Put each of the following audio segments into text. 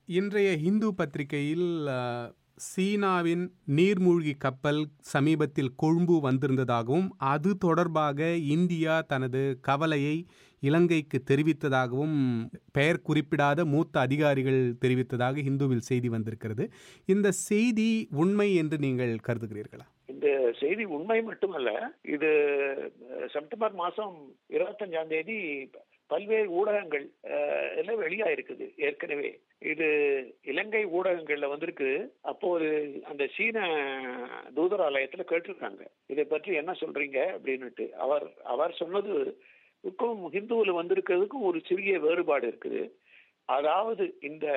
இன்றைய ஹிந்து பத்திரிகையில் அ, சீனாவின் நீர்மூழ்கி கப்பல் சமீபத்தில் கொழும்பு வந்திருந்ததாகவும் அது தொடர்பாக இந்தியா தனது கவலையை இலங்கைக்கு தெரிவித்ததாகவும் பெயர் குறிப்பிடாத மூத்த அதிகாரிகள் தெரிவித்ததாக ஹிந்துவில் செய்தி வந்திருக்கிறது இந்த செய்தி உண்மை என்று நீங்கள் கருதுகிறீர்களா இந்த செய்தி உண்மை மட்டுமல்ல இது அஹ், செப்டம்பர் மாசம் இருபத்தஞ்சாம் தேதி பல்வேறு ஊடகங்கள் அஹ், எல்லாம் வெளியா இருக்குது ஏற்கனவே இது இலங்கை ஊடகங்கள்ல வந்திருக்கு அப்போது அந்த சீன தூதராலயத்துல கேட்டிருக்காங்க இதை பற்றி என்ன சொல்றீங்க அப்படின்னுட்டு அவர் அவர் சொன்னதுக்கும் ஹிந்துவில் வந்திருக்கிறதுக்கும் ஒரு சிறிய வேறுபாடு இருக்குது அதாவது இந்த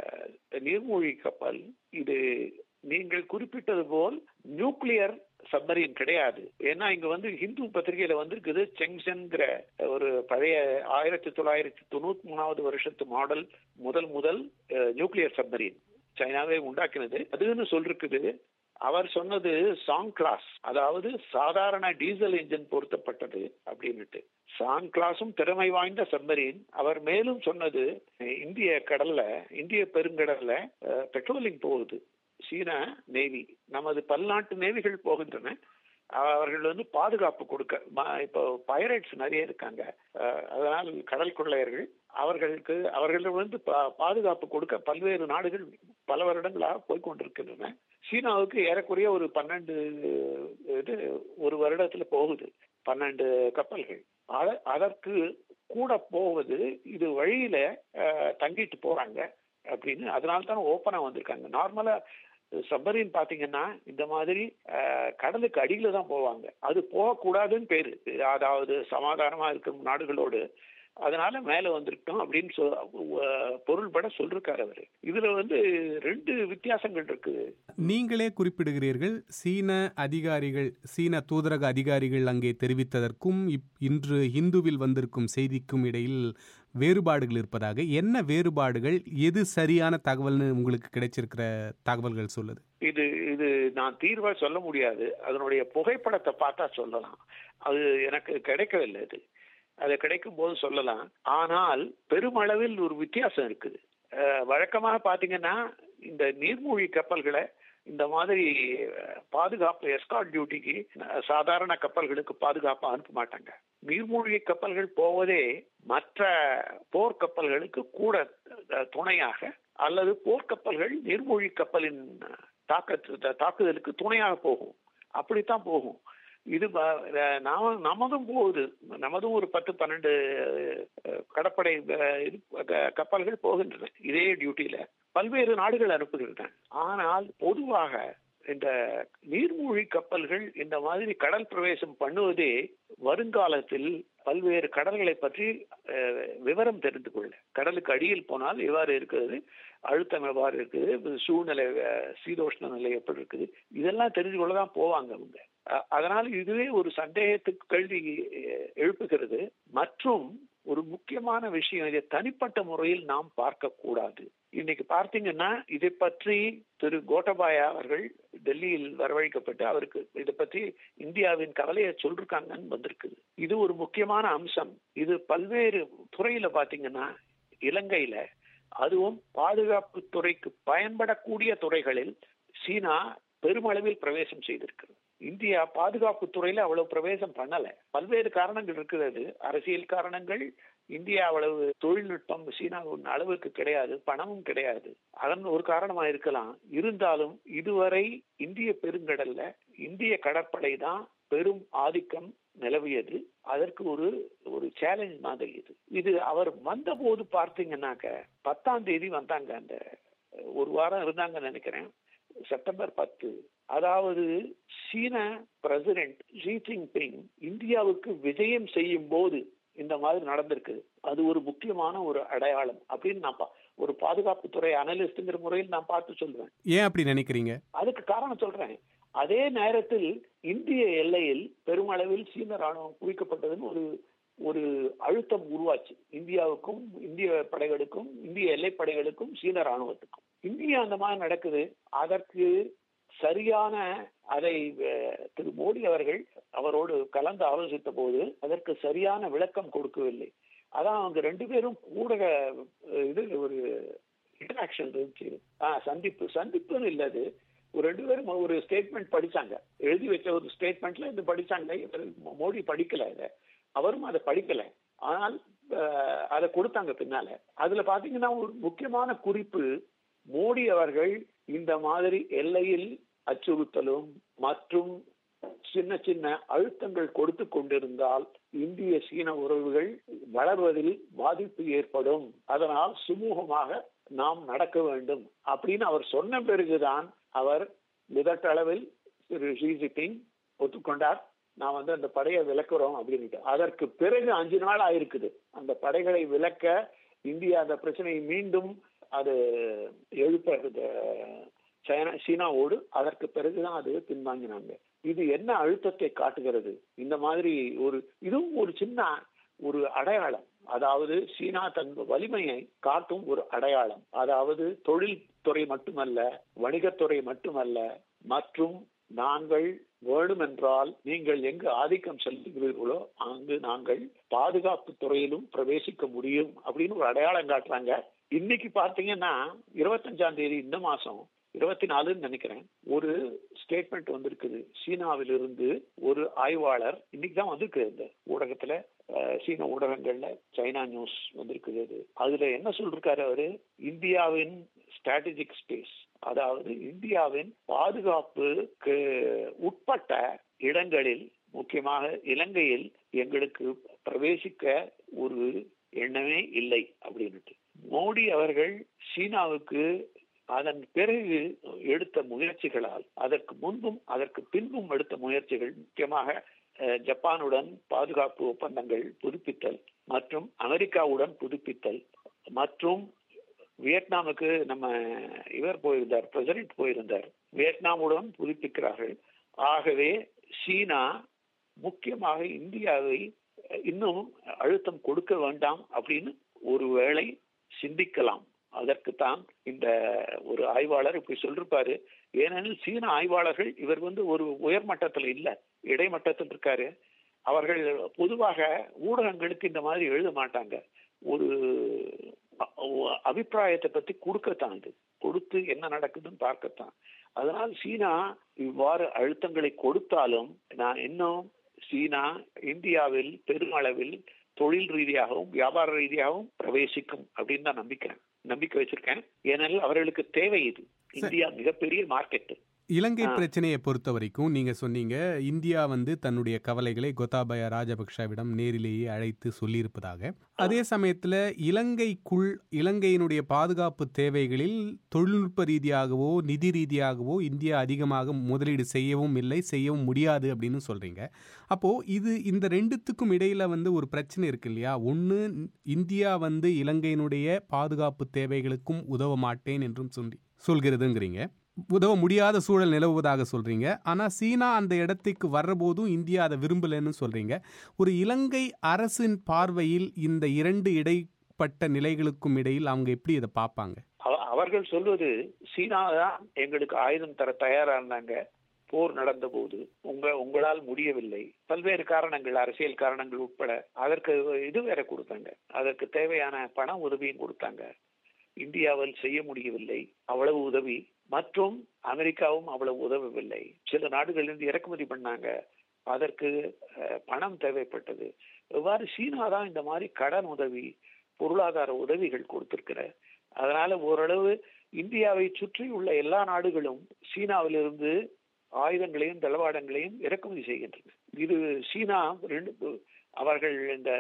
நீர்மூழ்கி கப்பல் இது நீங்கள் குறிப்பிட்டது போல் நியூக்ளியர் சப்மரீன் கிடையாது ஏன்னா இங்க வந்து ஹிந்து பத்திரிகையில வந்திருக்குது செங்சன்கிற ஒரு பழைய ஆயிரத்தி தொள்ளாயிரத்தி தொண்ணூத்தி மூணாவது வருஷத்து மாடல் முதல் முதல் நியூக்ளியர் சப்மரீன் சைனாவே உண்டாக்கினது அதுன்னு சொல்லிருக்குது அவர் சொன்னது சாங் கிளாஸ் அதாவது சாதாரண டீசல் இன்ஜின் பொருத்தப்பட்டது அப்படின்னுட்டு சாங் கிளாஸும் திறமை வாய்ந்த சப்மரீன் அவர் மேலும் சொன்னது இந்திய கடல்ல இந்திய பெருங்கடல்ல பெட்ரோலிங் போகுது சீன நேவி நமது பல்நாட்டு நேவிகள் போகின்றன அவர்கள் வந்து பாதுகாப்பு கொடுக்க ம- இப்போ பைரட்ஸ் நிறைய இருக்காங்க அஹ், அதனால் கடல் கொள்ளையர்கள் அவர்களுக்கு அவர்கள் வந்து பா- பாதுகாப்பு கொடுக்க பல்வேறு நாடுகள் பல வருடங்களாக போய் கொண்டிருக்கின்றன சீனாவுக்கு ஏறக்குறைய ஒரு பன்னெண்டு இது ஒரு வருடத்துல போகுது பன்னெண்டு கப்பல்கள் அத- அதற்கு கூட போவது இது வழியில அஹ், தங்கிட்டு போறாங்க அப்படின்னு அதனால தான் ஓப்பனா வந்திருக்காங்க நார்மலா சப்மரீன் பாத்தீங்கன்னா இந்த மாதிரி அஹ், கடலுக்கு அடியில தான் போவாங்க அது போகக்கூடாதுன்னு பேரு அதாவது சமாதானமா இருக்கும் நாடுகளோடு அதனால மேல வந்திருக்கோம் அப்படின்னு சொல் அஹ், பொருள்பட சொல்லிருக்காரு அவரு இதுல வந்து ரெண்டு வித்தியாசங்கள் இருக்குது நீங்களே குறிப்பிடுகிறீர்கள் சீன அதிகாரிகள் சீன தூதரக அதிகாரிகள் அங்கே தெரிவித்ததற்கும் இப்- இன்று ஹிந்துவில் வந்திருக்கும் செய்திக்கும் இடையில் வேறுபாடுகள் இருப்பதாக என்ன வேறுபாடுகள் எது சரியான தகவல்னு உங்களுக்கு கிடைச்சிருக்கிற தகவல்கள் சொல்லுது இது இது நான் தீர்வா சொல்ல முடியாது அதனுடைய புகைப்படத்தை பார்த்தா சொல்லலாம் அது எனக்கு கிடைக்கவில்லை இது அது கிடைக்கும் போது சொல்லலாம் ஆனால் பெருமளவில் ஒரு வித்தியாசம் இருக்குது அஹ், வழக்கமாக பாத்தீங்கன்னா இந்த நீர்மூழ்கி கப்பல்களை இந்த மாதிரி அஹ், பாதுகாப்பு எஸ்கார்ட் டியூட்டிக்கு அஹ், சாதாரண கப்பல்களுக்கு பாதுகாப்பு அனுப்ப மாட்டாங்க நீர்மூழ்கி கப்பல்கள் போவதே மற்ற போர்க்கப்பல்களுக்கு கூட அஹ், துணையாக அல்லது போர்க்கப்பல்கள் நீர்மூழ்கி கப்பலின் தாக்க தாக்குதலுக்கு துணையாக போகும் அப்படித்தான் போகும் இது ப- அஹ் நாம நமதும் போகுது நமதும் ஒரு பத்து பன்னெண்டு அஹ், கடற்படை அஹ், இது, க- கப்பல்கள் போகின்றன இதே டியூட்டியில பல்வேறு நாடுகள் அனுப்புகின்றன ஆனால் பொதுவாக இந்த நீர்மூழ்கி கப்பல்கள் இந்த மாதிரி கடல் பிரவேசம் பண்ணுவதே வருங்காலத்தில் பல்வேறு கடல்களை பற்றி அஹ், விவரம் தெரிந்து கொள்ள கடலுக்கு அடியில் போனால் எவ்வாறு இருக்கிறது அழுத்தம் எவ்வாறு இருக்குது சூழ்நிலை அஹ், சீதோஷ்ண நிலை எப்படி இருக்குது இதெல்லாம் தெரிஞ்சு கொள்ள தான் போவாங்க அவங்க அ- அதனால இதுவே ஒரு சந்தேகத்துக்கு கேள்வி அஹ், எழுப்புகிறது மற்றும் ஒரு முக்கியமான விஷயம் இதை தனிப்பட்ட முறையில் நாம் பார்க்க கூடாது இன்னைக்கு பார்த்தீங்கன்னா இதை பற்றி திரு கோட்டபாயா அவர்கள் டெல்லியில் வரவழைக்கப்பட்டு அவருக்கு இதை பற்றி இந்தியாவின் கவலையை சொல்லிருக்காங்கன்னு வந்திருக்குது இது ஒரு முக்கியமான அம்சம் இது பல்வேறு துறையில பாத்தீங்கன்னா இலங்கையில அதுவும் பாதுகாப்பு துறைக்கு பயன்படக்கூடிய துறைகளில் சீனா பெருமளவில் பிரவேசம் செய்திருக்கிறது இந்தியா பாதுகாப்பு துறையில அவ்வளவு பிரவேசம் பண்ணல பல்வேறு காரணங்கள் இருக்கிறது அரசியல் காரணங்கள் இந்தியா அவ்வளவு தொழில்நுட்பம் சீனாவின் அளவுக்கு கிடையாது பணமும் கிடையாது அதன் ஒரு காரணமா இருக்கலாம் இருந்தாலும் இதுவரை இந்திய பெருங்கடல்ல இந்திய கடற்படை தான் பெரும் ஆதிக்கம் நிலவியது அதற்கு ஒரு ஒரு சேலஞ்ச் மாதிரி இது இது அவர் வந்த போது பார்த்தீங்கன்னாக்க பத்தாம் தேதி வந்தாங்க அந்த ஒரு வாரம் இருந்தாங்கன்னு நினைக்கிறேன் செப்டம்பர் பத்து அதாவது சீன பிரசிடென்ட் ஷி ஜின்பிங் இந்தியாவுக்கு விஜயம் செய்யும் போது இந்த மாதிரி நடந்திருக்கு அது ஒரு முக்கியமான ஒரு அடையாளம் அப்படின்னு நான் பா- ஒரு பாதுகாப்புத்துறை அனலிஸ்ட்ங்கிற முறையில் நான் பார்த்து சொல்றேன் ஏன் அப்படி நினைக்கிறீங்க அதுக்கு காரணம் சொல்றேன் அதே நேரத்தில் இந்திய எல்லையில் பெருமளவில் சீன ராணுவம் குவிக்கப்பட்டதுன்னு ஒரு ஒரு அழுத்தம் உருவாச்சு இந்தியாவுக்கும் இந்திய படைகளுக்கும் இந்திய எல்லை படைகளுக்கும் சீன ராணுவத்துக்கும் இந்தியா அந்த மாதிரி நடக்குது அதற்கு சரியான அதை அஹ், திரு மோடி அவர்கள் அவரோடு கலந்து ஆலோசித்த போது அதற்கு சரியான விளக்கம் கொடுக்கவில்லை அதான் அவங்க ரெண்டு பேரும் ஊடக அஹ், இது ஒரு இன்டராக்ஷன் இருந்துச்சு ஆ சந்திப்பு சந்திப்புன்னு இல்ல அது ஒரு ரெண்டு பேரும் ஒரு ஸ்டேட்மெண்ட் படிச்சாங்க எழுதி வச்ச ஒரு ஸ்டேட்மெண்ட்ல இது படிச்சாங்க இவர் மோடி படிக்கல இதை அவரும் அதை படிக்கல ஆனால் அஹ், அதை கொடுத்தாங்க பின்னால அதுல பாத்தீங்கன்னா ஒரு முக்கியமான குறிப்பு மோடி அவர்கள் இந்த மாதிரி எல்லையில் அச்சுறுத்தலும் மற்றும் சின்ன சின்ன அழுத்தங்கள் கொடுத்து கொண்டிருந்தால் இந்திய சீன உறவுகள் வளர்வதில் பாதிப்பு ஏற்படும் அதனால் சுமூகமாக நாம் நடக்க வேண்டும் அப்படின்னு அவர் சொன்ன பிறகுதான் அவர் மிதட்டளவில் திரு ஷி ஜின்பிங் ஒத்துக்கொண்டார் நான் வந்து அந்த படையை விலக்குறோம் அப்படின்ட்டு அதற்கு பிறகு அஞ்சு நாள் ஆயிருக்குது அந்த படைகளை விலக்க இந்தியா அந்த பிரச்சனையை மீண்டும் அது எழுப்ப இது, சைனா சீனாவோடு அதற்கு பிறகுதான் அது பின்வாங்கினாங்க இது என்ன அழுத்தத்தை காட்டுகிறது இந்த மாதிரி ஒரு இதுவும் ஒரு சின்ன ஒரு அடையாளம் அதாவது சீனா தன் வலிமையை காட்டும் ஒரு அடையாளம் அதாவது தொழில் துறை மட்டுமல்ல வணிகத்துறை மட்டுமல்ல மற்றும் நாங்கள் வேண்டுமென்றால் நீங்கள் எங்கு ஆதிக்கம் செலுத்துகிறீர்களோ அங்கு நாங்கள் பாதுகாப்பு துறையிலும் பிரவேசிக்க முடியும் அப்படின்னு ஒரு அடையாளம் காட்டுறாங்க இன்னைக்கு பாத்தீங்கன்னா இருபத்தஞ்சாம் தேதி இந்த மாசம் இருபத்தி நாலுன்னு நினைக்கிறேன் ஒரு ஸ்டேட்மெண்ட் வந்திருக்குது சீனாவிலிருந்து ஒரு ஆய்வாளர் இன்னைக்கு தான் வந்திருக்கு இந்த ஊடகத்துல அஹ், சீன ஊடகங்கள்ல சைனா நியூஸ் வந்திருக்குது அது அதுல என்ன சொல்லிருக்காரு அவரு இந்தியாவின் ஸ்ட்ராட்டஜிக் ஸ்பேஸ் அதாவது இந்தியாவின் பாதுகாப்புக்கு உட்பட்ட இடங்களில் முக்கியமாக இலங்கையில் எங்களுக்கு பிரவேசிக்க ஒரு எண்ணமே இல்லை அப்படின்னுட்டு மோடி அவர்கள் சீனாவுக்கு அதன் பிறகு எடுத்த முயற்சிகளால் அதற்கு முன்பும் அதற்கு பின்பும் எடுத்த முயற்சிகள் முக்கியமாக அஹ், ஜப்பானுடன் பாதுகாப்பு ஒப்பந்தங்கள் புதுப்பித்தல் மற்றும் அமெரிக்காவுடன் புதுப்பித்தல் மற்றும் வியட்நாமுக்கு நம்ம இவர் போயிருந்தார் பிரசிடென்ட் போயிருந்தார் வியட்நாமுடன் புதுப்பிக்கிறார்கள் ஆகவே சீனா முக்கியமாக இந்தியாவை இன்னும் அழுத்தம் கொடுக்க வேண்டாம் அப்படின்னு ஒருவேளை சிந்திக்கலாம் அதற்குத்தான் இந்த ஒரு ஆய்வாளர் இப்படி சொல்லிருப்பாரு ஏனெனில் சீன ஆய்வாளர்கள் இவர் வந்து ஒரு உயர்மட்டத்தில் இல்ல இடைமட்டத்தில் இருக்காரு அவர்கள் பொதுவாக ஊடகங்களுக்கு இந்த மாதிரி எழுத மாட்டாங்க ஒரு அ- அபிப்பிராயத்தை பத்தி கொடுக்கத்தான் இது கொடுத்து என்ன நடக்குதுன்னு பார்க்கத்தான் அதனால் சீனா இவ்வாறு அழுத்தங்களை கொடுத்தாலும் நான் இன்னும் சீனா இந்தியாவில் பெருமளவில் தொழில் ரீதியாகவும் வியாபார ரீதியாகவும் பிரவேசிக்கும் அப்படின்னு தான் நம்பிக்கிறேன் நம்பிக்கை வச்சிருக்கேன் ஏனெனில் அவர்களுக்கு தேவை இது இந்தியா மிகப்பெரிய மார்க்கெட் இலங்கை ஆ. பிரச்சனையை பொறுத்த வரைக்கும் நீங்க சொன்னீங்க இந்தியா வந்து தன்னுடைய கவலைகளை கோத்தாபய ராஜபக்ஷவிடம் நேரிலேயே அழைத்து சொல்லியிருப்பதாக அதே சமயத்துல இலங்கைக்குள் இலங்கையினுடைய பாதுகாப்பு தேவைகளில் தொழில்நுட்ப ரீதியாகவோ நிதி ரீதியாகவோ இந்தியா அதிகமாக முதலீடு செய்யவும் இல்லை செய்யவும் முடியாது அப்படின்னு சொல்றீங்க அப்போ இது இந்த ரெண்டுத்துக்கும் இடையில வந்து ஒரு பிரச்சனை இருக்கு இல்லையா ஒன்று இந்தியா வந்து இலங்கையினுடைய பாதுகாப்பு தேவைகளுக்கும் உதவ மாட்டேன் என்றும் சொல்லி சொல்கிறதுங்கிறீங்க உதவ முடியாத சூழல் நிலவுவதாக சொல்றீங்க ஆனா சீனா அந்த இடத்துக்கு வர்றபோதும் இந்தியா அதை விரும்பலைன்னு சொல்றீங்க ஒரு இலங்கை அரசின் பார்வையில் இந்த இரண்டு இடைப்பட்ட நிலைகளுக்கும் இடையில் அவங்க எப்படி இதை பார்ப்பாங்க அவ- அவர்கள் சொல்வது சீனா தான் எங்களுக்கு ஆயுதம் தர தயாரா இருந்தாங்க போர் நடந்த போது உங்க உங்களால் முடியவில்லை பல்வேறு காரணங்கள் அரசியல் காரணங்கள் உட்பட அதற்கு இது வேற கொடுத்தாங்க அதற்கு தேவையான பண உதவியும் கொடுத்தாங்க இந்தியாவில் செய்ய முடியவில்லை அவ்வளவு உதவி மற்றும் அமெரிக்காவும் அவ்வளவு உதவவில்லை சில நாடுகளிலிருந்து இறக்குமதி பண்ணாங்க அதற்கு அஹ், பணம் தேவைப்பட்டது இவ்வாறு சீனா தான் இந்த மாதிரி கடன் உதவி பொருளாதார உதவிகள் கொடுத்திருக்கிற அதனால ஓரளவு இந்தியாவை சுற்றி உள்ள எல்லா நாடுகளும் சீனாவிலிருந்து ஆயுதங்களையும் தளவாடங்களையும் இறக்குமதி செய்கின்றன இது சீனா ரெண்டு அவர்கள் இந்த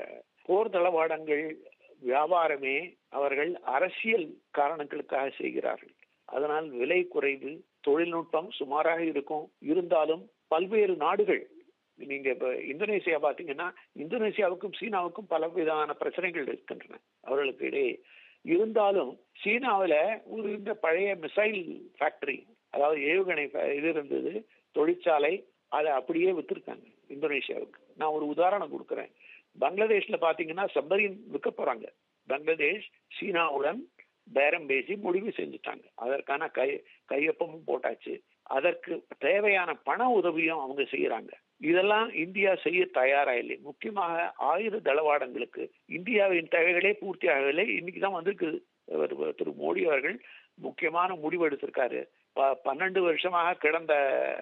போர் தளவாடங்கள் வியாபாரமே அவர்கள் அரசியல் காரணங்களுக்காக செய்கிறார்கள் அதனால் விலை குறைவு தொழில்நுட்பம் சுமாராக இருக்கும் இருந்தாலும் பல்வேறு நாடுகள் நீங்க இப்ப இந்தோனேசியா பாத்தீங்கன்னா இந்தோனேசியாவுக்கும் சீனாவுக்கும் பல விதமான பிரச்சனைகள் இருக்கின்றன அவர்களுக்கு இடையே இருந்தாலும் சீனாவுல ஒரு இந்த பழைய மிசைல் ஃபேக்டரி அதாவது ஏவுகணை fa- இது இருந்தது தொழிற்சாலை அதை அப்படியே வித்திருக்காங்க இந்தோனேசியாவுக்கு நான் ஒரு உதாரணம் கொடுக்குறேன் பங்களாதேஷ்ல பாத்தீங்கன்னா சப்மரீன் விற்க போறாங்க பங்களாதேஷ் சீனாவுடன் பேரம் பேசி முடிவு செஞ்சுட்டாங்க அதற்கான கை கையொப்பமும் போட்டாச்சு அதற்கு தேவையான பண உதவியும் அவங்க செய்யறாங்க இதெல்லாம் இந்தியா செய்ய தயாரா இல்லை முக்கியமாக ஆயுத தளவாடங்களுக்கு இந்தியாவின் தேவைகளே பூர்த்தி ஆகவில்லை இன்னைக்கு தான் வந்திருக்குது இவர் திரு மோடி அவர்கள் முக்கியமான முடிவு எடுத்திருக்காரு ப- பன்னெண்டு வருஷமாக கிடந்த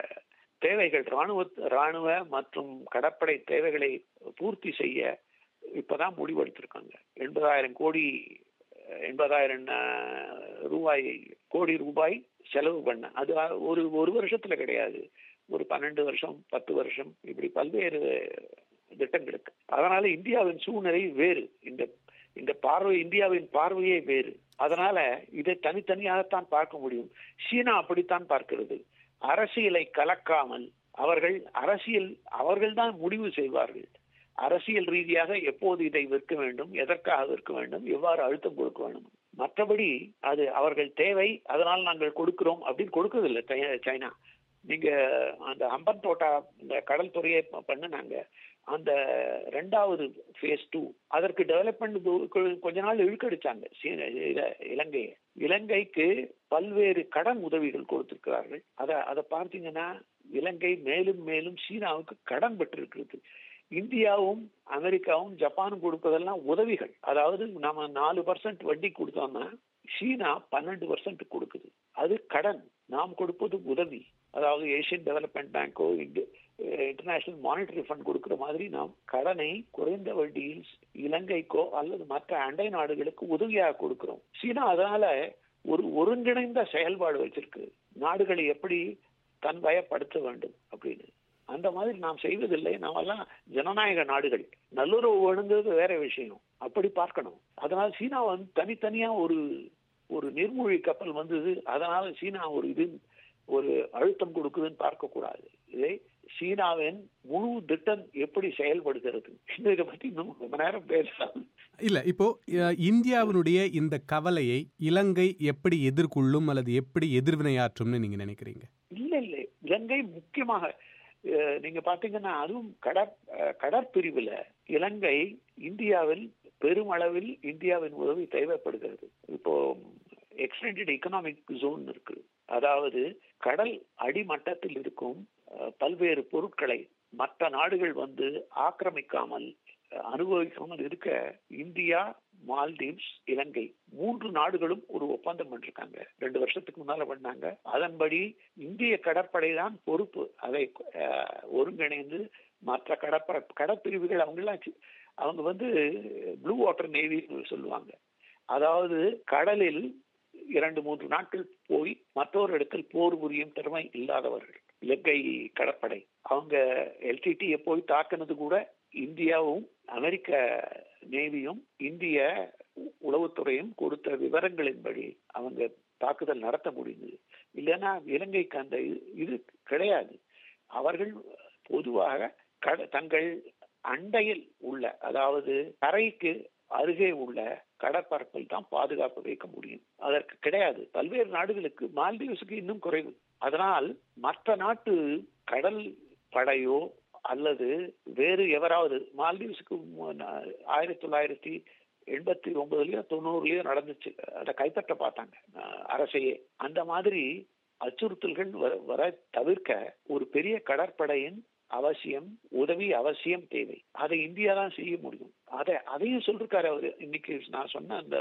தேவைகள் ராணுவ ராணுவ மற்றும் கடற்படை தேவைகளை பூர்த்தி செய்ய இப்பதான் முடிவு எடுத்திருக்காங்க எண்பதாயிரம் கோடி எண்பதாயிரம் அஹ், ரூபாய் கோடி ரூபாய் செலவு பண்ண அது ஒரு ஒரு வருஷத்துல கிடையாது ஒரு பன்னெண்டு வருஷம் பத்து வருஷம் இப்படி பல்வேறு திட்டங்களுக்கு அதனால இந்தியாவின் சூழ்நிலை வேறு இந்த இந்த பார்வை இந்தியாவின் பார்வையே வேறு அதனால இதை தனித்தனியாகத்தான் பார்க்க முடியும் சீனா அப்படித்தான் பார்க்கிறது அரசியலை கலக்காமல் அவர்கள் அரசியல் அவர்கள்தான் முடிவு செய்வார்கள் அரசியல் ரீதியாக எப்போது இதை விற்க வேண்டும் எதற்காக விற்க வேண்டும் எவ்வாறு அழுத்தம் கொடுக்க வேண்டும் மற்றபடி அது அவர்கள் தேவை அதனால் நாங்கள் கொடுக்கிறோம் அப்படின்னு கொடுக்கறதில்லை சை- சைனா நீங்க அந்த அம்பன் தோட்டா இந்த கடல் துறையை ப- பண்ணுனாங்க அந்த ரெண்டாவது ஃபேஸ் டூ அதற்கு டெவலப்மெண்ட் கொஞ்ச நாள் இழுக்கடிச்சாங்க சீன- இல- இலங்கையை இலங்கைக்கு பல்வேறு கடன் உதவிகள் கொடுத்திருக்கிறார்கள் அதை அதை பார்த்தீங்கன்னா இலங்கை மேலும் மேலும் சீனாவுக்கு கடன் பெற்றிருக்கிறது இந்தியாவும் அமெரிக்காவும் ஜப்பானும் கொடுப்பதெல்லாம் உதவிகள் அதாவது நம்ம நாலு பர்சன்ட் வட்டி கொடுத்தோம்னா சீனா பன்னெண்டு பர்சன்ட் கொடுக்குது அது கடன் நாம் கொடுப்பது உதவி அதாவது ஏசியன் டெவலப்மெண்ட் பேங்கோ இன்டர்நேஷனல் மானிட்டரி ஃபண்ட் கொடுக்கிற மாதிரி நாம் கடனை குறைந்த வட்டியில் இலங்கைக்கோ அல்லது மற்ற அண்டை நாடுகளுக்கு உதவியாக கொடுக்கிறோம் சீனா அதனால ஒரு ஒருங்கிணைந்த செயல்பாடு வச்சிருக்கு நாடுகளை எப்படி தன் வயப்படுத்த வேண்டும் அப்படின்னு அந்த மாதிரி நாம் செய்வதில்லை நாமெல்லாம் ஜனநாயக நாடுகள் நல்லுறவு வேணுங்கிறது வேற விஷயம் அப்படி பார்க்கணும் அதனால சீனா வந்து தனித்தனியா ஒரு ஒரு நீர்மூழ்கி கப்பல் வந்தது அதனால சீனா ஒரு இது ஒரு அழுத்தம் கொடுக்குதுன்னு பார்க்க கூடாது இதை சீனாவின் முழு திட்டம் எப்படி செயல்படுகிறது இன்னும் இதை பத்தி இன்னும் ரொம்ப நேரம் பேசலாம் இல்ல இப்போ அஹ், இந்தியாவினுடைய இந்த கவலையை இலங்கை எப்படி எதிர்கொள்ளும் அல்லது எப்படி எதிர்வினையாற்றும்னு நீங்க நினைக்கிறீங்க இல்ல இல்ல இலங்கை முக்கியமாக அஹ், நீங்க பாத்தீங்கன்னா அதுவும் கடற் அஹ், கடற்பிரிவுல இலங்கை இந்தியாவில் பெருமளவில் இந்தியாவின் உதவி தேவைப்படுகிறது இப்போ எக்ஸ்டெண்டட் எக்கனாமிக் ஜோன் இருக்கு அதாவது கடல் அடிமட்டத்தில் இருக்கும் அஹ், பல்வேறு பொருட்களை மற்ற நாடுகள் வந்து ஆக்கிரமிக்காமல் அஹ், அனுபவிக்காமல் இருக்க இந்தியா மால்தீவ்ஸ் இலங்கை மூன்று நாடுகளும் ஒரு ஒப்பந்தம் பண்ணிருக்காங்க ரெண்டு வருஷத்துக்கு முன்னால பண்ணாங்க அதன்படி இந்திய கடற்படை தான் பொறுப்பு அதை அஹ், ஒருங்கிணைந்து மற்ற கடற்படை கடற்பிரிவுகள் அவங்கெல்லாம் சி- அவங்க வந்து ப்ளூ வாட்டர் நேவின்னு சொல்லுவாங்க அதாவது கடலில் இரண்டு மூன்று நாட்கள் போய் மற்றொரு இடத்தில் போர் புரியும் திறமை இல்லாதவர்கள் இலங்கை கடற்படை அவங்க எல்டிடியை போய் தாக்குனது கூட இந்தியாவும் அமெரிக்க நேவியும் இந்திய உளவுத்துறையும் கொடுத்த விவரங்களின்படி அவங்க தாக்குதல் நடத்த முடிந்தது இல்லைன்னா இலங்கைக்கு அந்த இது- இது கிடையாது அவர்கள் பொதுவாக கட- தங்கள் அண்டையில் உள்ள அதாவது கரைக்கு அருகே உள்ள கடற்பரப்பில் தான் பாதுகாப்பு வைக்க முடியும் அதற்கு கிடையாது பல்வேறு நாடுகளுக்கு மால்தீவ்ஸுக்கு இன்னும் குறைவு அதனால் மற்ற நாட்டு கடல் படையோ அல்லது வேறு எவராவது மால்தீவ்ஸுக்கு மு- நா- ஆயிரத்தி தொள்ளாயிரத்தி எண்பத்தி ஒன்பதுலயோ தொண்ணூறுலயோ நடந்துச்சு அதை கைப்பற்ற பார்த்தாங்க அஹ், அரசையே அந்த மாதிரி அச்சுறுத்தல்கள் வர வர தவிர்க்க ஒரு பெரிய கடற்படையின் அவசியம் உதவி அவசியம் தேவை அதை இந்தியா தான் செய்ய முடியும் அதை அதையும் சொல்லிருக்காரு அவரு இன்னைக்கு நான் சொன்ன அந்த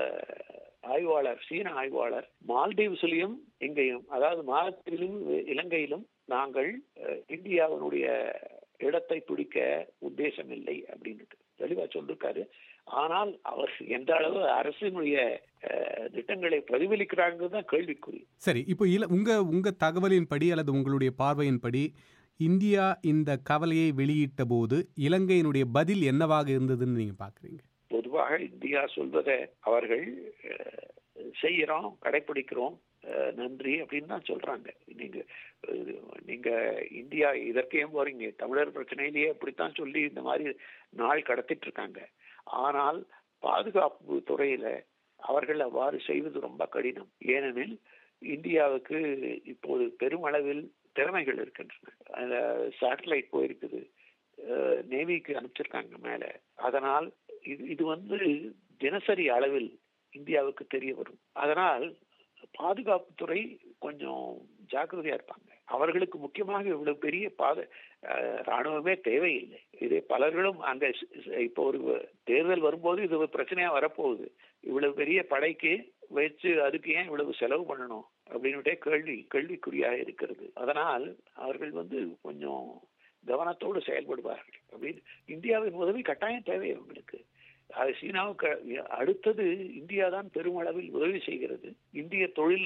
ஆய்வாளர் சீன ஆய்வாளர் மால்தீவ்ஸ்லயும் எங்கேயும் அதாவது மாலத்தீவிலும் இலங்கையிலும் நாங்கள் அஹ், இந்தியாவினுடைய இடத்தை பிடிக்க உத்தேசம் இல்லை அப்படின்னு தெளிவா சொல்லிருக்காரு ஆனால் அவர் எந்த அளவு அரசினுடைய அஹ், திட்டங்களை பிரதிபலிக்கிறாங்கிறது தான் கேள்விக்குறி சரி இப்போ இல உங்க உங்க தகவலின்படி அல்லது உங்களுடைய பார்வையின்படி இந்தியா இந்த கவலையை வெளியிட்ட போது இலங்கையினுடைய பதில் என்னவாக இருந்ததுன்னு நீங்க பாக்குறீங்க பொதுவாக இந்தியா சொல்வதை அவர்கள் அஹ், செய்யறோம் கடைபிடிக்கிறோம் அஹ், நன்றி அப்படின்னு தான் சொல்றாங்க நீங்க இது, நீங்க இந்தியா இதற்கே போறீங்க தமிழர் பிரச்சனையிலேயே அப்படித்தான் சொல்லி இந்த மாதிரி நாள் கடத்திட்டு இருக்காங்க ஆனால் பாதுகாப்பு துறையில அவர்கள் அவ்வாறு செய்வது ரொம்ப கடினம் ஏனெனில் இந்தியாவுக்கு இப்போது பெருமளவில் திறமைகள் இருக்கின்றன அந்த சேட்டலைட் போயிருக்குது நேவிக்கு அனுப்பிச்சிருக்காங்க மேல அதனால் இது இது வந்து தினசரி அளவில் இந்தியாவுக்கு தெரிய வரும் அதனால் பாதுகாப்புத்துறை கொஞ்சம் ஜாக்கிரதையா இருப்பாங்க அவர்களுக்கு முக்கியமாக இவ்வளவு பெரிய பாத அஹ், ராணுவமே தேவையில்லை இதை பலர்களும் அங்க ஸ்- ஸ்- இப்போ ஒரு தேர்தல் வரும்போது இது ஒரு பிரச்சனையா வரப்போகுது இவ்வளவு பெரிய படைக்கு வச்சு அதுக்கு ஏன் இவ்வளவு செலவு பண்ணணும் அப்படின்னுட்டே கேள்வி கேள்விக்குறியாக இருக்கிறது அதனால் அவர்கள் வந்து கொஞ்சம் கவனத்தோடு செயல்படுவார்கள் அப்படின்னு இந்தியாவின் உதவி கட்டாயம் தேவை அவங்களுக்கு அது சீனாவுக்கு அடுத்தது இந்தியா தான் பெருமளவில் உதவி செய்கிறது இந்திய தொழில்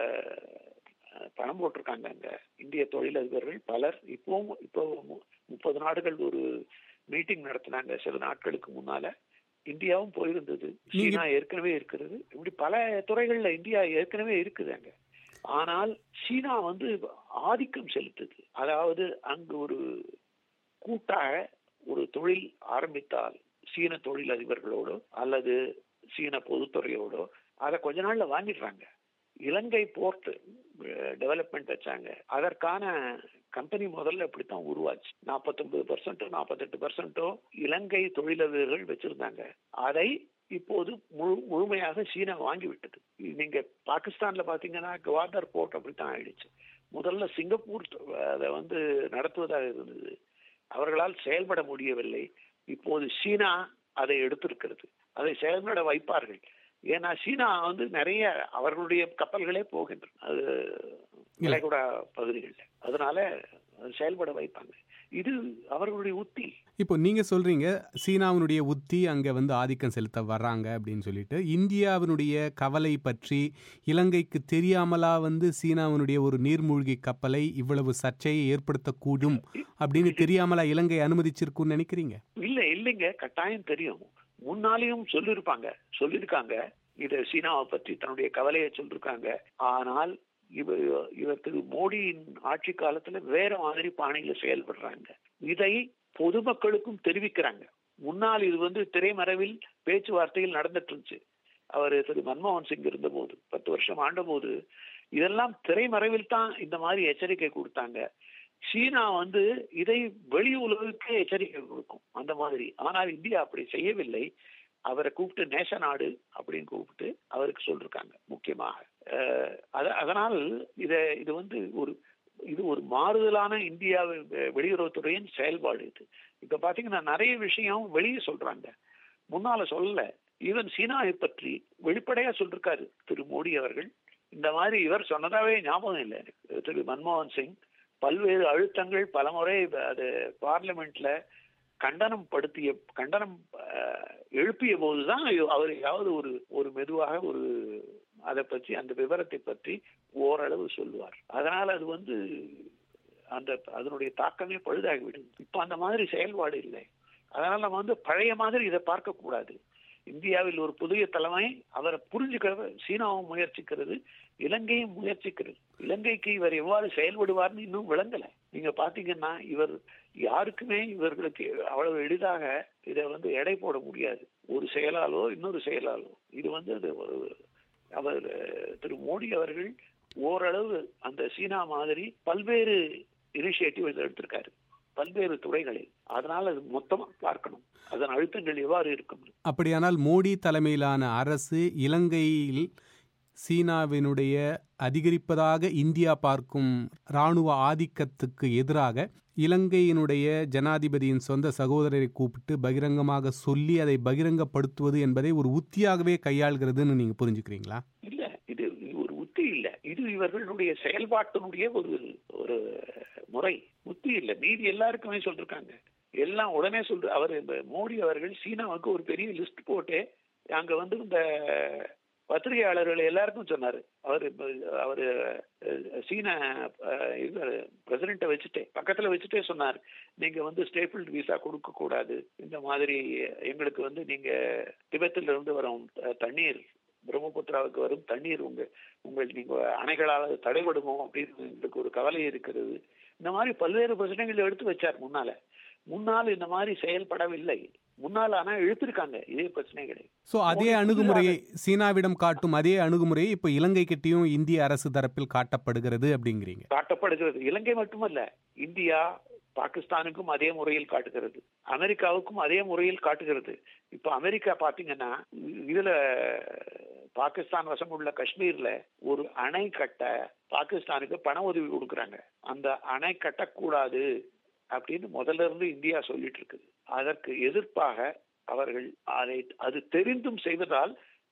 பணம் போட்டிருக்காங்க அங்க இந்திய தொழிலதிபர்கள் பலர் இப்பவும் இப்போ முப்பது நாடுகள் ஒரு மீட்டிங் நடத்தினாங்க சில நாட்களுக்கு முன்னால இந்தியாவும் போயிருந்தது சீனா ஏற்கனவே இருக்கிறது இப்படி பல துறைகள்ல இந்தியா ஏற்கனவே இருக்குது அங்க ஆனால் சீனா வந்து ஆதிக்கம் செலுத்துது அதாவது அங்கு ஒரு கூட்டாக ஒரு தொழில் ஆரம்பித்தால் சீன தொழில் அதிபர்களோடோ அல்லது சீன பொதுத்துறையோடோ அதை கொஞ்ச நாள்ல வாங்கிடுறாங்க இலங்கை போர்ட் டெவலப்மெண்ட் வச்சாங்க அதற்கான கம்பெனி முதல்ல அப்படித்தான் உருவாச்சு நாற்பத்தொன்பது பர்சன்டோ நாற்பத்தெட்டு பர்சன்டோ இலங்கை தொழிலதிபர்கள் வச்சிருந்தாங்க அதை இப்போது முழு முழுமையாக சீனா வாங்கி விட்டது நீங்க பாகிஸ்தான்ல பாத்தீங்கன்னா குவாதர் போர்ட் அப்படித்தான் ஆயிடுச்சு முதல்ல சிங்கப்பூர் அதை வந்து நடத்துவதாக இருந்தது அவர்களால் செயல்பட முடியவில்லை இப்போது சீனா அதை எடுத்திருக்கிறது அதை செயல்பட வைப்பார்கள் ஏன்னா சீனா வந்து நிறைய அவர்களுடைய கப்பல்களே போகின்றன அது விலைகுடா பகுதிகளில் அதனால செயல்பட வைப்பாங்க இது அவர்களுடைய உத்தி இப்போ நீங்க சொல்றீங்க சீனாவினுடைய உத்தி அங்க வந்து ஆதிக்கம் செலுத்த வர்றாங்க அப்படின்னு சொல்லிட்டு இந்தியாவினுடைய கவலை பற்றி இலங்கைக்கு தெரியாமலா வந்து சீனாவினுடைய ஒரு நீர்மூழ்கி கப்பலை இவ்வளவு சர்ச்சையை ஏற்படுத்தக்கூடும் அப்படின்னு தெரியாமலா இலங்கை அனுமதிச்சிருக்குன்னு நினைக்கிறீங்க இல்ல இல்லைங்க கட்டாயம் தெரியும் முன்னாலேயும் சொல்லியிருப்பாங்க சொல்லியிருக்காங்க இத சீனாவை பற்றி தன்னுடைய கவலையை சொல்லிருக்காங்க ஆனால் இவர் இவர் திரு மோடியின் ஆட்சி காலத்துல வேற மாதிரி பாணியில செயல்படுறாங்க இதை பொதுமக்களுக்கும் தெரிவிக்கிறாங்க முன்னால் இது வந்து திரைமறைவில் பேச்சுவார்த்தையில் நடந்துட்டு இருந்துச்சு அவர் திரு மன்மோகன் சிங் இருந்தபோது பத்து வருஷம் ஆண்டபோது இதெல்லாம் திரைமறைவில் தான் இந்த மாதிரி எச்சரிக்கை கொடுத்தாங்க சீனா வந்து இதை வெளி உலகுக்கு எச்சரிக்கை கொடுக்கும் அந்த மாதிரி ஆனால் இந்தியா அப்படி செய்யவில்லை அவரை கூப்பிட்டு நேச நாடு அப்படின்னு கூப்பிட்டு அவருக்கு சொல்லிருக்காங்க முக்கியமாக அதனால் இத இது வந்து ஒரு இது ஒரு மாறுதலான இந்தியா வெளியுறவுத்துறையின் செயல்பாடு இது இப்ப பாத்தீங்கன்னா நிறைய விஷயம் வெளியே சொல்றாங்க முன்னால சொல்லல ஈவன் சீனாவை பற்றி வெளிப்படையா சொல்லிருக்காரு திரு மோடி அவர்கள் இந்த மாதிரி இவர் சொன்னதாவே ஞாபகம் இல்லை எனக்கு திரு மன்மோகன் சிங் பல்வேறு அழுத்தங்கள் பலமுறை அது பார்லிமெண்ட்ல கண்டனம் படுத்திய கண்டனம் எழுப்பிய போதுதான் அவர் ஏதாவது ஒரு ஒரு மெதுவாக ஒரு அதை பற்றி அந்த விவரத்தை பற்றி ஓரளவு சொல்லுவார் அதனால அது வந்து அந்த அதனுடைய தாக்கமே பழுதாகிவிடும் இப்ப அந்த மாதிரி செயல்பாடு இல்லை அதனால நம்ம வந்து பழைய மாதிரி இதை பார்க்க கூடாது இந்தியாவில் ஒரு புதிய தலைமை அவரை புரிஞ்சுக்கிற சீனாவும் முயற்சிக்கிறது இலங்கையும் முயற்சிக்கிறது இலங்கைக்கு இவர் எவ்வாறு செயல்படுவார்னு இன்னும் விளங்கல நீங்க பாத்தீங்கன்னா இவர் யாருக்குமே இவர்களுக்கு அவ்வளவு எளிதாக இதை வந்து எடை போட முடியாது ஒரு செயலாலோ இன்னொரு செயலாலோ இது வந்து அது அவர் திரு மோடி அவர்கள் ஓரளவு அந்த சீனா மாதிரி பல்வேறு இனிஷியேட்டிவ் எடுத்திருக்காரு பல்வேறு துறைகளில் அதனால் அது மொத்தமா பார்க்கணும் அதன் அழுத்தங்கள் எவ்வாறு இருக்கும் அப்படியானால் மோடி தலைமையிலான அரசு இலங்கையில் சீனாவினுடைய அதிகரிப்பதாக இந்தியா பார்க்கும் இராணுவ ஆதிக்கத்துக்கு எதிராக இலங்கையினுடைய ஜனாதிபதியின் சொந்த சகோதரரை கூப்பிட்டு பகிரங்கமாக சொல்லி அதை பகிரங்கப்படுத்துவது என்பதை ஒரு உத்தியாகவே கையாள்கிறதுன்னு நீங்க புரிஞ்சுக்கிறீங்களா இல்ல இது ஒரு உத்தி இல்ல இது இவர்களுடைய செயல்பாட்டினுடைய ஒரு ஒரு முறை உத்தி இல்ல மீதி எல்லாருக்குமே சொல்லிருக்காங்க எல்லாம் உடனே சொல்ற அவர் மோடி அவர்கள் சீனாவுக்கு ஒரு பெரிய லிஸ்ட் போட்டு அங்க வந்து இந்த பத்திரிகையாளர்கள் எல்லாருக்கும் சொன்னாரு அவர் அவர் சீன பிரசிடென்ட்டை வச்சுட்டே பக்கத்துல வச்சுட்டே சொன்னார் நீங்க வந்து ஸ்டேபிள் விசா கொடுக்க கூடாது இந்த மாதிரி எங்களுக்கு வந்து நீங்க திபெத்தில இருந்து வரும் தண்ணீர் பிரம்மபுத்திராவுக்கு வரும் தண்ணீர் உங்க உங்கள் நீங்க அணைகளால் தடைபடுமோ அப்படின்னு எங்களுக்கு ஒரு கவலை இருக்கிறது இந்த மாதிரி பல்வேறு பிரச்சனைகள் எடுத்து வச்சார் முன்னால முன்னால் இந்த மாதிரி செயல்படவில்லை முன்னால் ஆனா இழுத்திருக்காங்க இதே பிரச்சனைகளை சோ அதே அணுகுமுறையை சீனாவிடம் காட்டும் அதே அணுகுமுறையை இப்ப இலங்கை கிட்டையும் இந்திய அரசு தரப்பில் காட்டப்படுகிறது அப்படிங்கிறீங்க காட்டப்படுகிறது இலங்கை மட்டுமல்ல இந்தியா பாகிஸ்தானுக்கும் அதே முறையில் காட்டுகிறது அமெரிக்காவுக்கும் அதே முறையில் காட்டுகிறது இப்ப அமெரிக்கா பாத்தீங்கன்னா இதுல பாகிஸ்தான் வசம் உள்ள காஷ்மீர்ல ஒரு அணை கட்ட பாகிஸ்தானுக்கு பண உதவி கொடுக்குறாங்க அந்த அணை கட்டக்கூடாது அப்படின்னு முதல்ல இருந்து இந்தியா சொல்லிட்டு இருக்குது அதற்கு எதிர்ப்பாக அவர்கள் அதை அது தெரிந்தும் செய்வதால்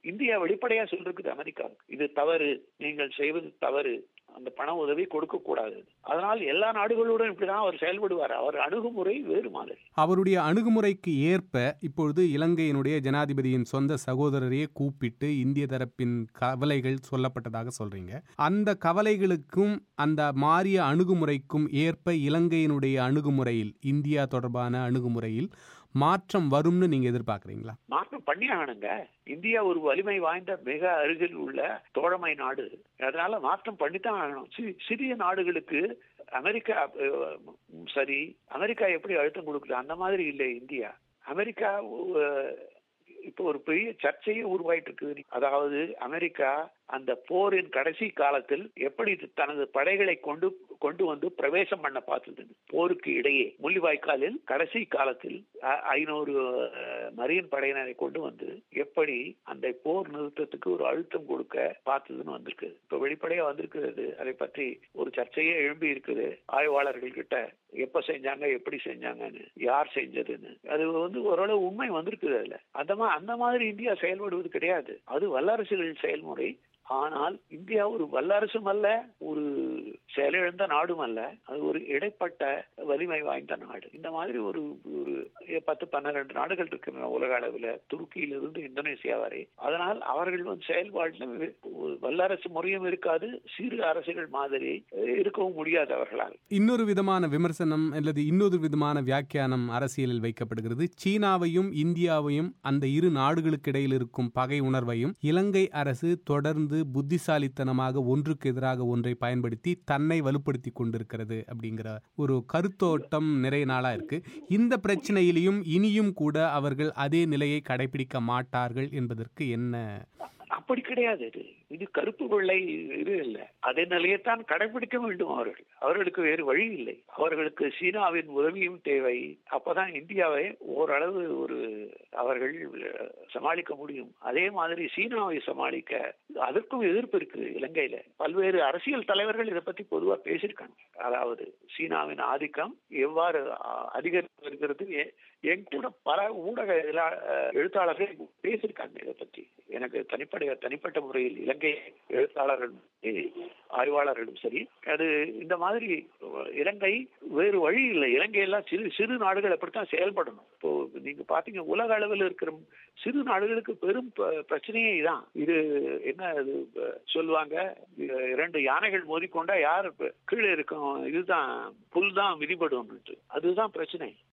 இந்தியா வெளிப்படையா சொல்லிருக்குது அமெரிக்கா இது தவறு நீங்கள் செய்வது தவறு அந்த பண உதவி கொடுக்க கூடாது அதனால் எல்லா நாடுகளுடன் இப்படிதான் அவர் செயல்படுவார் அவர் அணுகுமுறை வேறு மாதிரி அவருடைய அணுகுமுறைக்கு ஏற்ப இப்பொழுது இலங்கையினுடைய ஜனாதிபதியின் சொந்த சகோதரரையே கூப்பிட்டு இந்திய தரப்பின் கவலைகள் சொல்லப்பட்டதாக சொல்றீங்க அந்த கவலைகளுக்கும் அந்த மாறிய அணுகுமுறைக்கும் ஏற்ப இலங்கையினுடைய அணுகுமுறையில் இந்தியா தொடர்பான அணுகுமுறையில் மாற்றம் வரும்னு நீங்க எதிர்பார்க்கறீங்களா மாற்றம் பண்ணி ஆகணுங்க இந்தியா ஒரு வலிமை வாய்ந்த மிக அருகில் உள்ள தோழமை நாடு அதனால மாற்றம் பண்ணித்தான் ஆகணும் சி- சிறிய நாடுகளுக்கு அமெரிக்கா அஹ், சரி அமெரிக்கா எப்படி அழுத்தம் கொடுக்குது அந்த மாதிரி இல்லை இந்தியா அமெரிக்கா அஹ், இப்போ ஒரு பெரிய சர்ச்சையே உருவாயிட்டு இருக்குது அதாவது அமெரிக்கா அந்த போரின் கடைசி காலத்தில் எப்படி தனது படைகளை கொண்டு கொண்டு வந்து பிரவேசம் பண்ண பார்த்தது போருக்கு இடையே முள்ளிவாய்க்காலில் கடைசி காலத்தில் அ- ஐநூறு அஹ், மரியன் படையினரை கொண்டு வந்து எப்படி அந்த போர் நிறுத்தத்துக்கு ஒரு அழுத்தம் கொடுக்க பார்த்ததுன்னு வந்திருக்கு இப்ப வெளிப்படையா வந்திருக்கிறது அதை பற்றி ஒரு சர்ச்சையே எழும்பி இருக்குது ஆய்வாளர்கள் கிட்ட எப்ப செஞ்சாங்க எப்படி செஞ்சாங்கன்னு யார் செஞ்சதுன்னு அது வந்து ஓரளவு உண்மை வந்திருக்குது அதுல அந்த மா அந்த மாதிரி இந்தியா செயல்படுவது கிடையாது அது வல்லரசுகள் செயல்முறை ஆனால் இந்தியா ஒரு வல்லரசும் அல்ல ஒரு செயலிழந்த நாடும் அல்ல அது ஒரு இடைப்பட்ட வலிமை வாய்ந்த நாடு இந்த மாதிரி ஒரு ஒரு பத்து பன்னிரண்டு நாடுகள் இருக்கின்றன உலக அளவில் துருக்கியிலிருந்து இந்தோனேசியா வரை அதனால் அவர்கள் வந்து செயல்பாட்டில் ஒரு வல்லரசு முறையும் இருக்காது சிறு அரசுகள் மாதிரி இருக்கவும் முடியாது அவர்களால் இன்னொரு விதமான விமர்சனம் அல்லது இன்னொரு விதமான வியாக்கியானம் அரசியலில் வைக்கப்படுகிறது சீனாவையும் இந்தியாவையும் அந்த இரு நாடுகளுக்கு இடையில் இருக்கும் பகை உணர்வையும் இலங்கை அரசு தொடர்ந்து புத்திசாலித்தனமாக ஒன்றுக்கு எதிராக ஒன்றை பயன்படுத்தி தன்னை வலுப்படுத்தி கொண்டிருக்கிறது அப்படிங்கிற ஒரு கருத்தோட்டம் நிறைய நாளா இருக்கு இந்த பிரச்சனையிலையும் இனியும் கூட அவர்கள் அதே நிலையை கடைபிடிக்க மாட்டார்கள் என்பதற்கு என்ன அப்படி கிடையாது இது இது கருப்பு வெள்ளை இது இல்லை அதே நிலையைத்தான் கடைபிடிக்க வேண்டும் அவர்கள் அவர்களுக்கு வேறு வழி இல்லை அவர்களுக்கு சீனாவின் உதவியும் தேவை அப்பதான் இந்தியாவை ஓரளவு ஒரு அவர்கள் சமாளிக்க முடியும் அதே மாதிரி சீனாவை சமாளிக்க அதற்கும் எதிர்ப்பு இருக்கு இலங்கையில பல்வேறு அரசியல் தலைவர்கள் இதை பத்தி பொதுவா பேசியிருக்காங்க அதாவது சீனாவின் ஆதிக்கம் எவ்வாறு அ- அதிகரித்து வருகிறது எ- என் கூட பல ஊடக இதழா- எழுத்தாளர்கள் பேசியிருக்காங்க இதை பத்தி எனக்கு தனிப்படை தனிப்பட்ட முறையில் இலங்கை எழுத்தாளர்களும் சரி, ஆய்வாளர்களும் சரி அது இந்த மாதிரி இலங்கை வேறு வழி இல்லை இலங்கை எல்லாம் சிறு சிறு நாடுகள் அப்படித்தான் செயல்படணும் இப்போ நீங்க பாத்தீங்க உலக அளவில் இருக்கிற சிறு நாடுகளுக்கு பெரும் ப- பிரச்சனையே இதான் இது என்ன இது அஹ், சொல்லுவாங்க இது இரண்டு யானைகள் மோதிக்கொண்டா யார் இப்ப கீழே இருக்கும் இதுதான் புல் தான் மிதிபடும் அதுதான் பிரச்சனை